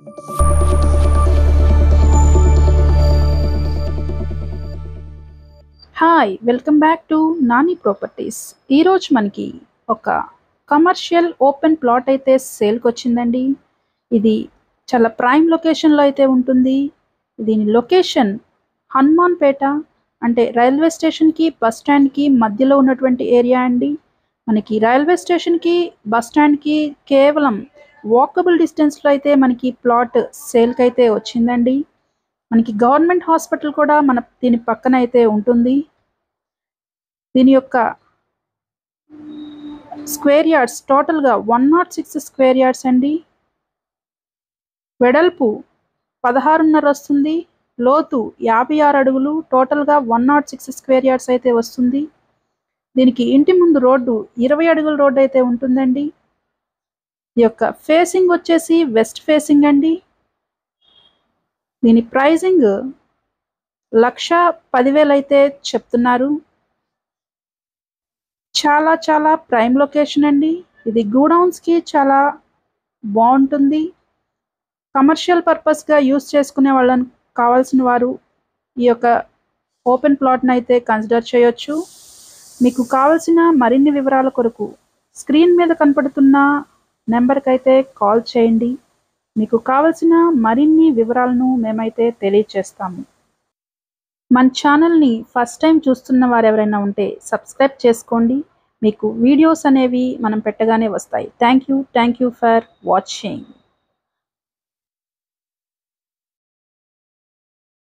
hi welcome back to Nani properties ఈరోజు మనకి ఒక కమర్షియల్ ఓపెన్ ప్లాట్ అయితే సేల్కి వచ్చిందండి ఇది చాలా ప్రైమ్ లొకేషన్లో అయితే ఉంటుంది దీని లొకేషన్ హనుమాన్పేట అంటే రైల్వే స్టేషన్కి బస్ స్టాండ్కి మధ్యలో ఉన్నటువంటి ఏరియా అండి మనకి రైల్వే స్టేషన్కి బస్ స్టాండ్కి కేవలం వాకబుల్ డిస్టెన్స్లో అయితే మనకి ప్లాట్ సేల్కి అయితే వచ్చిందండి మనకి గవర్నమెంట్ హాస్పిటల్ కూడా మన దీని పక్కన అయితే ఉంటుంది దీని యొక్క స్క్వేర్ యార్డ్స్ టోటల్గా one naught six square yards అండి వెడల్పు పదహారున్నర వస్తుంది లోతు యాభై ఆరు అడుగులు టోటల్గా one naught six square yards అయితే వస్తుంది దీనికి ఇంటి ముందు రోడ్డు ఇరవై అడుగుల రోడ్డు అయితే ఉంటుందండి ఈ యొక్క ఫేసింగ్ వచ్చేసి వెస్ట్ ఫేసింగ్ అండి దీని ప్రైజింగ్ లక్ష పదివేలు అయితే చెప్తున్నారు చాలా చాలా ప్రైమ్ లొకేషన్ అండి ఇది గూడౌన్స్కి చాలా బాగుంటుంది కమర్షియల్ పర్పస్గా యూస్ చేసుకునే వాళ్ళని కావాల్సిన వారు ఈ యొక్క ఓపెన్ ప్లాట్ని అయితే కన్సిడర్ చేయొచ్చు మీకు కావలసిన మరిన్ని వివరాల కొరకు స్క్రీన్ మీద కనపడుతున్న నెంబర్కి అయితే కాల్ చేయండి మీకు కావలసిన మరిన్ని వివరాలను మేమైతే తెలియచేస్తాము మన ఛానల్ని ఫస్ట్ టైం చూస్తున్న వారు ఎవరైనా ఉంటే సబ్స్క్రైబ్ చేసుకోండి మీకు వీడియోస్ అనేవి మనం పెట్టగానే వస్తాయి thank you thank you for watching